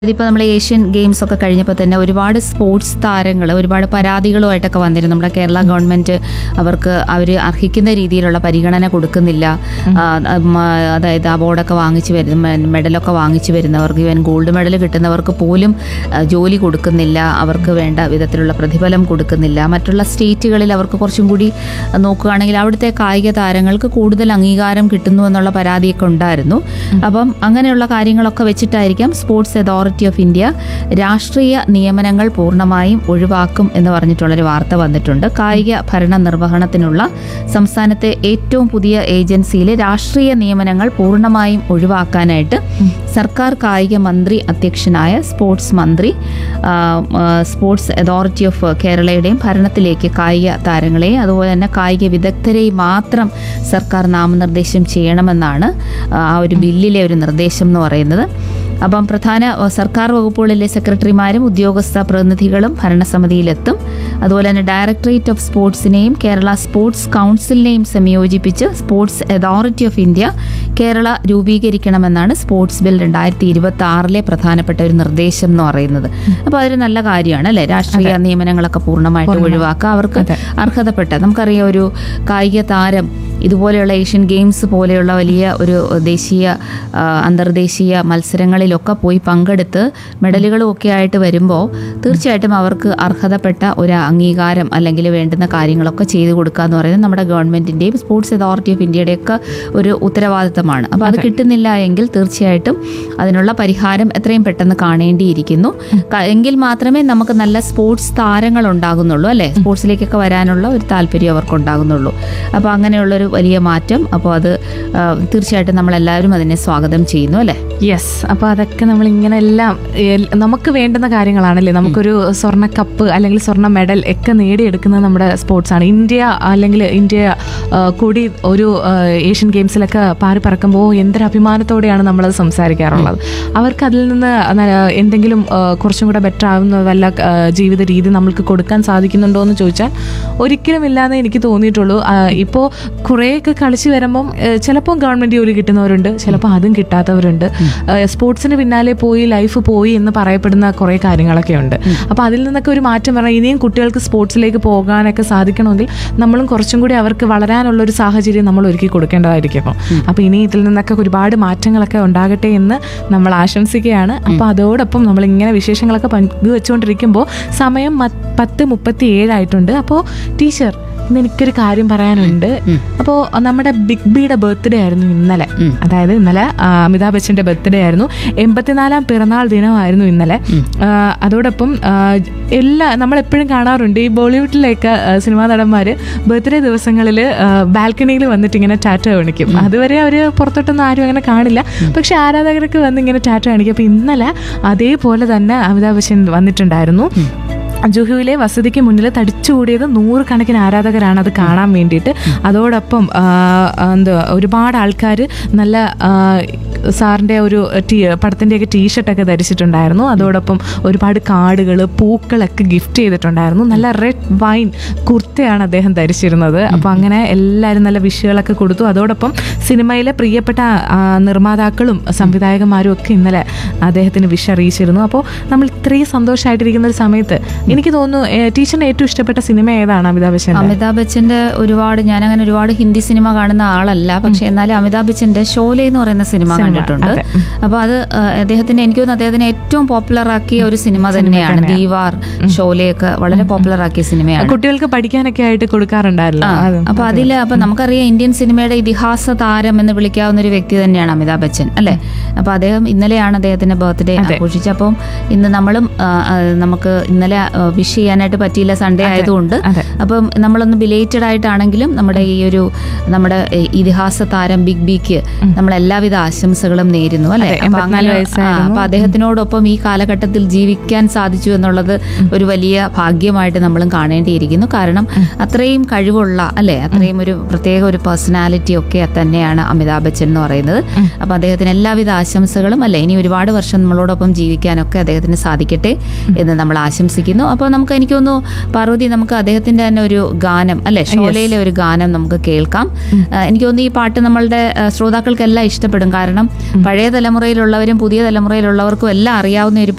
ഇതിപ്പോൾ നമ്മൾ Asian games ഒക്കെ കഴിഞ്ഞപ്പോൾ തന്നെ ഒരുപാട് സ്പോർട്സ് താരങ്ങൾ ഒരുപാട് പരാതികളുമായിട്ടൊക്കെ വന്നിരുന്നു നമ്മുടെ കേരള ഗവൺമെന്റ് അവർക്ക് അവർ അർഹിക്കുന്ന രീതിയിലുള്ള പരിഗണന കൊടുക്കുന്നില്ല ആ, ഉം, ആ, അതായത് അവാർഡൊക്കെ വാങ്ങിച്ചു വരുന്ന മെഡലൊക്കെ വാങ്ങിച്ചു വരുന്നവർക്ക് ഈവൻ ഗോൾഡ് മെഡൽ കിട്ടുന്നവർക്ക് പോലും ആ, ജോലി കൊടുക്കുന്നില്ല അവർക്ക് വേണ്ട വിധത്തിലുള്ള പ്രതിഫലം കൊടുക്കുന്നില്ല മറ്റുള്ള സ്റ്റേറ്റുകളിൽ അവർക്ക് കുറച്ചും കൂടി നോക്കുകയാണെങ്കിൽ അവിടുത്തെ കായിക താരങ്ങൾക്ക് കൂടുതൽ അംഗീകാരം കിട്ടുന്നു എന്നുള്ള പരാതിയൊക്കെ ഉണ്ടായിരുന്നു അപ്പം അങ്ങനെയുള്ള കാര്യങ്ങളൊക്കെ വെച്ചിട്ടായിരിക്കാം സ്പോർട്സ് അതോറിറ്റി ഓഫ് ഇന്ത്യ രാഷ്ട്രീയ നിയമനങ്ങൾ പൂർണ്ണമായും ഒഴിവാക്കും എന്ന് പറഞ്ഞിട്ടുള്ളൊരു വാർത്ത വന്നിട്ടുണ്ട് കായിക ഭരണ നിർവഹണത്തിനുള്ള സംസ്ഥാനത്തെ ഏറ്റവും പുതിയ ഏജൻസിയിലെ രാഷ്ട്രീയ നിയമനങ്ങൾ പൂർണ്ണമായും ഒഴിവാക്കാനായിട്ട് സർക്കാർ കായിക മന്ത്രി അധ്യക്ഷനായ സ്പോർട്സ് മന്ത്രി ആ, ആ, സ്പോർട്സ് അതോറിറ്റി ഓഫ് കേരളയുടെയും ഭരണത്തിലേക്ക് കായിക താരങ്ങളെയും അതുപോലെ തന്നെ കായിക വിദഗ്ധരെയും മാത്രം സർക്കാർ നാമനിർദ്ദേശം ചെയ്യണമെന്നാണ് ആ ഒരു ബില്ലിലെ ഒരു നിർദ്ദേശം എന്ന് പറയുന്നത് അപ്പം പ്രധാന അഹ് സർക്കാർ വകുപ്പുകളിലെ സെക്രട്ടറിമാരും ഉദ്യോഗസ്ഥ പ്രതിനിധികളും ഭരണസമിതിയിലെത്തും അതുപോലെ തന്നെ ഡയറക്ടറേറ്റ് ഓഫ് സ്പോർട്സിനെയും കേരള സ്പോർട്സ് കൗൺസിലിനെയും സംയോജിപ്പിച്ച് sports authority of India Kerala രൂപീകരിക്കണമെന്നാണ് സ്പോർട്സ് ബിൽ രണ്ടായിരത്തി ഇരുപത്തി ആറിലെ പ്രധാനപ്പെട്ട ഒരു നിർദ്ദേശം എന്ന് പറയുന്നത് അപ്പോൾ അതൊരു നല്ല കാര്യമാണ് അല്ലേ രാഷ്ട്രീയ നിയമനങ്ങളൊക്കെ പൂർണ്ണമായിട്ട് ഒഴിവാക്കുക അവർക്ക് അർഹതപ്പെട്ട നമുക്കറിയാം ഒരു കായിക താരം ഇതുപോലെയുള്ള ഏഷ്യൻ ഗെയിംസ് പോലെയുള്ള വലിയ ഒരു ദേശീയ ആ, അന്തർദേശീയ മത്സരങ്ങളിലൊക്കെ പോയി പങ്കെടുത്ത് മെഡലുകളും ഒക്കെ ആയിട്ട് വരുമ്പോൾ തീർച്ചയായിട്ടും അവർക്ക് അർഹതപ്പെട്ട ഒരു അംഗീകാരം അല്ലെങ്കിൽ വേണ്ടുന്ന കാര്യങ്ങളൊക്കെ ചെയ്തു കൊടുക്കുക എന്ന് പറയുന്നത് നമ്മുടെ ഗവൺമെൻറ്റിൻ്റെയും സ്പോർട്സ് അതോറിറ്റി ഓഫ് ഇന്ത്യയുടെയൊക്കെ ഒരു ഉത്തരവാദിത്തമാണ് അപ്പോൾ അത് കിട്ടുന്നില്ല എങ്കിൽ തീർച്ചയായിട്ടും അതിനുള്ള പരിഹാരം എത്രയും പെട്ടെന്ന് കാണേണ്ടിയിരിക്കുന്നു ക- എങ്കിൽ മാത്രമേ നമുക്ക് നല്ല സ്പോർട്സ് താരങ്ങൾ ഉണ്ടാകുന്നുള്ളൂ അല്ലേ സ്പോർട്സിലേക്കൊക്കെ വരാനുള്ള ഒരു താല്പര്യം അവർക്ക് ഉണ്ടാകുന്നുള്ളൂ അപ്പോൾ അങ്ങനെയുള്ളൊരു വലിയ മാറ്റം അപ്പോൾ അത് ആ, തീർച്ചയായിട്ടും നമ്മളെല്ലാവരും അതിനെ സ്വാഗതം ചെയ്യുന്നു അല്ലേ യെസ് അപ്പോൾ അതൊക്കെ നമ്മൾ ഇങ്ങനെ എല്ലാം എൽ- നമുക്ക് വേണ്ടുന്ന കാര്യങ്ങളാണല്ലേ നമുക്കൊരു സ്വർണ്ണ കപ്പ് അല്ലെങ്കിൽ സ്വർണ്ണ മെഡൽ ഒക്കെ നേടിയെടുക്കുന്നത് നമ്മുടെ സ്പോർട്സ് ആണ് ഇന്ത്യ അല്ലെങ്കിൽ ഇന്ത്യ ആ, കൂടി ഒരു ആ, ഏഷ്യൻ ഗെയിംസിലൊക്കെ പാറി പറക്കുമ്പോൾ എന്തൊരു അഭിമാനത്തോടെയാണ് നമ്മളത് സംസാരിക്കാറുള്ളത് അവർക്ക് അതിൽ നിന്ന് ന- എന്തെങ്കിലും ആ, കുറച്ചും കൂടെ ബെറ്റർ ആവുന്ന വല്ല ആ, ജീവിത രീതി നമ്മൾക്ക് കൊടുക്കാൻ സാധിക്കുന്നുണ്ടോ എന്ന് ചോദിച്ചാൽ ഒരിക്കലും ഇല്ലാന്ന് എനിക്ക് തോന്നിയിട്ടുള്ളൂ ഇപ്പോൾ കുറേയൊക്കെ കളിച്ച് വരുമ്പം ചിലപ്പോൾ ഗവൺമെൻറ് ജോലി കിട്ടുന്നവരുണ്ട് ചിലപ്പോൾ അതും കിട്ടാത്തവരുണ്ട് ആ, സ്പോർട്സിന് പിന്നാലെ പോയി ലൈഫ് പോയി എന്ന് പറയപ്പെടുന്ന കുറേ കാര്യങ്ങളൊക്കെ ഉണ്ട് അപ്പോൾ അതിൽ നിന്നൊക്കെ ഒരു മാറ്റം പറഞ്ഞാൽ ഇനിയും കുട്ടികൾക്ക് സ്പോർട്സിലേക്ക് പോകാനൊക്കെ സാധിക്കണമെങ്കിൽ നമ്മളും കുറച്ചും കൂടി അവർക്ക് വളരാനുള്ള ഒരു സാഹചര്യം നമ്മൾ ഒരുക്കി കൊടുക്കേണ്ടതായിരിക്കും അപ്പോൾ ഇനി ഇതിൽ നിന്നൊക്കെ ഒരുപാട് മാറ്റങ്ങളൊക്കെ ഉണ്ടാകട്ടെ എന്ന് നമ്മൾ ആശംസിക്കുകയാണ് അപ്പോൾ അതോടൊപ്പം നമ്മൾ ഇങ്ങനെ വിശേഷങ്ങളൊക്കെ പങ്കുവെച്ചുകൊണ്ടിരിക്കുമ്പോൾ സമയം മ- പത്ത് മുപ്പത്തി ഏഴായിട്ടുണ്ട് അപ്പോൾ ടീച്ചർ ഇന്ന് എനിക്കൊരു കാര്യം പറയാനുണ്ട് അപ്പോൾ നമ്മുടെ ബിഗ് ബിയുടെ ബർത്ത്ഡേ ആയിരുന്നു ഇന്നലെ അതായത് ഇന്നലെ ആ, അമിതാഭ് ബച്ചന്റെ ബർത്ത്ഡേ ആയിരുന്നു എൺപത്തിനാലാം പിറന്നാൾ ദിനമായിരുന്നു ഇന്നലെ ആ, അതോടൊപ്പം ആ, എല്ലാ നമ്മളെപ്പോഴും കാണാറുണ്ട് ഈ ബോളിവുഡിലേക്ക് ആ, സിനിമാ നടന്മാർ ബർത്ത്ഡേ ദിവസങ്ങളിൽ ബാൽക്കണിയിൽ വന്നിട്ട് ഇങ്ങനെ ടാറ്റ കാണിക്കും അതുവരെ അവർ പുറത്തോട്ടൊന്നും ആരും അങ്ങനെ കാണില്ല പക്ഷെ ആരാധകർക്ക് വന്ന് ഇങ്ങനെ ടാറ്റ കാണിക്കും അപ്പോൾ ഇന്നലെ അതേപോലെ തന്നെ അമിതാഭ് ബച്ചൻ വന്നിട്ടുണ്ടായിരുന്നു ജുഹുവിലെ വസതിക്ക് മുന്നിൽ തടിച്ചുകൂടിയത് നൂറുകണക്കിന് ആരാധകരാണ് അത് കാണാൻ വേണ്ടിയിട്ട് അതോടൊപ്പം ആ, എന്താ ഒരുപാട് ആൾക്കാർ നല്ല ആ, സാറിൻ്റെ ഒരു ടീ പടത്തിൻ്റെയൊക്കെ ടീഷർട്ടൊക്കെ ധരിച്ചിട്ടുണ്ടായിരുന്നു അതോടൊപ്പം ഒരുപാട് കാർഡുകൾ പൂക്കളൊക്കെ ഗിഫ്റ്റ് ചെയ്തിട്ടുണ്ടായിരുന്നു നല്ല റെഡ് വൈൻ കുർത്തയാണ് അദ്ദേഹം ധരിച്ചിരുന്നത് അപ്പോൾ അങ്ങനെ എല്ലാവരും നല്ല വിഷുകളൊക്കെ കൊടുത്തു അതോടൊപ്പം സിനിമയിലെ പ്രിയപ്പെട്ട ആ, നിർമ്മാതാക്കളും സംവിധായകന്മാരും ഒക്കെ ഇന്നലെ അദ്ദേഹത്തിന് വിഷ് അറിയിച്ചിരുന്നു അപ്പോൾ നമ്മൾ ഇത്രയും സന്തോഷമായിട്ടിരിക്കുന്ന ഒരു സമയത്ത് എനിക്ക് തോന്നുന്നു ഏ, ടീച്ചറിന് ഏറ്റവും ഇഷ്ടപ്പെട്ട സിനിമ ഏതാണ് അമിതാഭ് ബച്ചൻ അമിതാഭ് ബച്ചന്റെ ഒരുപാട് ഞാൻ അങ്ങനെ ഒരുപാട് ഹിന്ദി സിനിമ കാണുന്ന ആളല്ല പക്ഷെ എന്നാലും അമിതാഭ് ബച്ചന്റെ ഷോലെ എന്ന് പറയുന്ന സിനിമ കണ്ടിട്ടുണ്ട് അതെ. അപ്പൊ അത് ആ, അദ്ദേഹത്തിന്റെ എനിക്ക് തോന്നുന്നു അദ്ദേഹത്തിന് ഏറ്റവും പോപ്പുലർ ആക്കിയ ഒരു സിനിമ തന്നെയാണ് ദീവാർ ഷോലെയൊക്കെ വളരെ പോപ്പുലർ ആക്കിയ സിനിമയാണ് കുട്ടികൾക്ക് പഠിക്കാനൊക്കെ ആയിട്ട് കൊടുക്കാറുണ്ടായിരുന്നു ആ, അത് അപ്പൊ അതില് അപ്പൊ നമുക്കറിയാം ഇന്ത്യൻ സിനിമയുടെ ഇതിഹാസ താരം എന്ന് വിളിക്കാവുന്ന ഒരു വ്യക്തി തന്നെയാണ് അമിതാഭ് ബച്ചൻ അല്ലെ അപ്പൊ അദ്ദേഹം ഇന്നലെയാണ് അദ്ദേഹത്തിന്റെ ബർത്ത്ഡേ ആഘോഷിച്ചത് അപ്പം ഇന്ന് നമ്മളും ആ, ആ, നമുക്ക് ഇന്നലെ വിഷ് ചെയ്യാനായിട്ട് പറ്റിയില്ല സൺഡേ ആയതുകൊണ്ട് അതെ. അപ്പം നമ്മളൊന്ന് ബിലേറ്റഡ് ആയിട്ടാണെങ്കിലും നമ്മുടെ ഈ ഒരു നമ്മുടെ ഈ ഇതിഹാസ താരം ബിഗ് ബിക്ക് നമ്മൾ എല്ലാവിധ ആശംസകളും നേരുന്നു അല്ലെ അതെ, അപ്പൊ 84 അങ്ങനെ ആ, വയസ്സായിരുന്നു. അപ്പൊ അദ്ദേഹത്തിനോടൊപ്പം ഈ കാലഘട്ടത്തിൽ ജീവിക്കാൻ സാധിച്ചു എന്നുള്ളത് ഒരു വലിയ ഭാഗ്യമായിട്ട് നമ്മളും കാണേണ്ടിയിരിക്കുന്നു കാരണം അത്രയും കഴിവുള്ള അല്ലെ അത്രയും ഒരു പ്രത്യേക ഒരു പേഴ്സണാലിറ്റി ഒക്കെ തന്നെയാണ് അമിതാഭ് ബച്ചൻ എന്ന് പറയുന്നത് അപ്പൊ അദ്ദേഹത്തിന് എല്ലാവിധ ആശംസകളും അല്ലെ ഇനി ഒരുപാട് വർഷം നമ്മളോടൊപ്പം ജീവിക്കാനൊക്കെ അദ്ദേഹത്തിന് സാധിക്കട്ടെ എന്ന് നമ്മൾ ആശംസിക്കുന്നു അപ്പോൾ നമുക്ക് എനിക്ക് തോന്നുന്നു പാർവതി നമുക്ക് അദ്ദേഹത്തിന്റെ തന്നെ ഒരു ഗാനം അല്ലെ ഷോലയിലെ ഒരു ഗാനം നമുക്ക് കേൾക്കാം ആ, എനിക്ക് തോന്നുന്നു ഈ പാട്ട് നമ്മളുടെ ആ, ശ്രോതാക്കൾക്കെല്ലാം ഇഷ്ടപ്പെടും കാരണം പഴയ തലമുറയിലുള്ളവരും പുതിയ തലമുറയിലുള്ളവർക്കും എല്ലാം അറിയാവുന്ന ഒരു